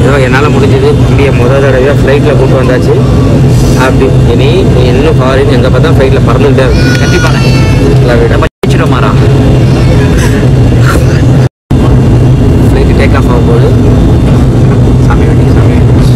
ஏதோ என்னால் முடிஞ்சது தம்பியை முதல் தடவையாக ஃப்ளைட்டில் கூட்டு வந்தாச்சு அப்படி இனி இன்னும் ஃபாரின் எங்கே பார்த்தா ஃப்ளைட்டில் பறந்துகிட்டே இருக்கும் கண்டிப்பாண்ணே எல்லா விட வச்சிடுமாரா ஃப்ளைட்டு டேக் ஆஃப் ஆகும்போது சாமி வெட்டிங்க சாமி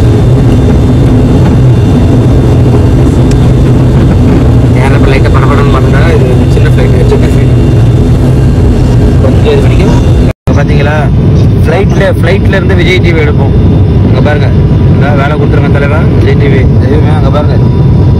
ஏன்னா ஃப்ளைட்டை பரபரன்னு பண்ணா இது சின்ன ஃப்ளைட் சின்ன ஃப்ளைட் கொஞ்சம் இது வரைக்கும் இங்க பார்த்தீங்களா ஃப்ளைட்டில் ஃப்ளைட்டில் இருந்து விஜய் டிவி எடுப்போம் அங்கே பாருங்க இந்த வேலை கொடுத்துருங்க தலைவா விஜய் டிவி தெய்வமே அங்கே பாருங்க